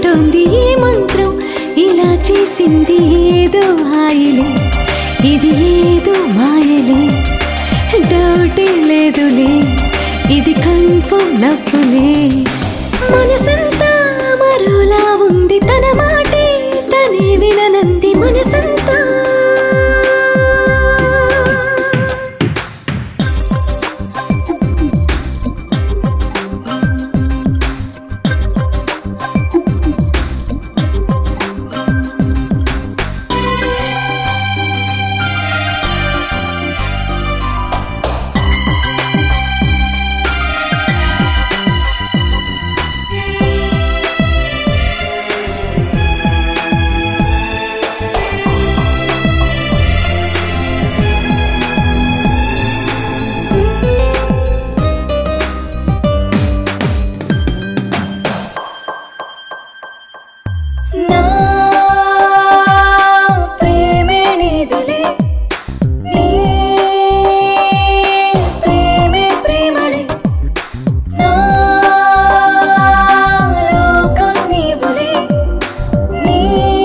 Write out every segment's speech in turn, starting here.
ఉంటోంది ఈ మంత్రం ఇలా చేసింది ఏదో హాయిలే ఇది ఏదో మాయలే డౌటే లేదులే ఇది కన్ఫర్మ్ నవ్వులే మనసంతా మరోలా ఉంది తన మాటే తనే విననంది మనసంతా నా ప్రేమే నీదులే నీ ప్రేమే ప్రేమలే నా లోకం నీవులే నీ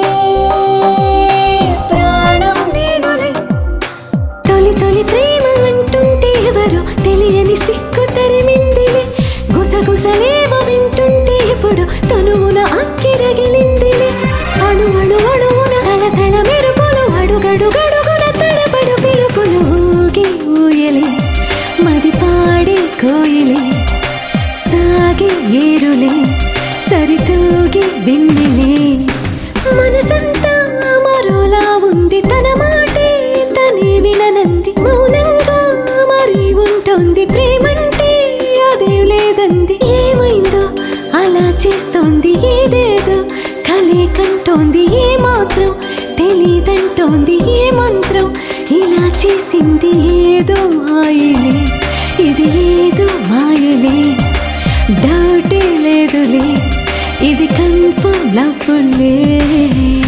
ప్రాణం నేనులే తొలి తొలి ప్రేమ అంటుంటే ఎవరో తెలియని సిక్కు తరిమిందిలే గుసగుసలేమో వింటుంటే ఇప్పుడు తనువున అక్కిరగిలిందిలే అణు అణు అణువున తళతళ మెరుపులు అడుగడుగడుగున తడబడు పిలుపులు ఊగి ఊయలే మది పాడే కోయిలే సాగే ఏరులే సరితూగి బిందిలే మనసంతా మరోలా ఉంది తన మాటే తనే విననంది మౌనంగా మరి ఉంటుంది ప్రేమంటే అదే లేదంది ఏమైందో అలా చేస్తోంది ఏదేదో కలే కంటోంది ఏ మాత్రం తెలీదంటోంది ఏ మంత్రం ఇలా చేసింది ఏదో మాయలే ఇది ఏదో మాయలే డౌటే లేదులే ఇది కన్ఫర్మ్ లవ్వులే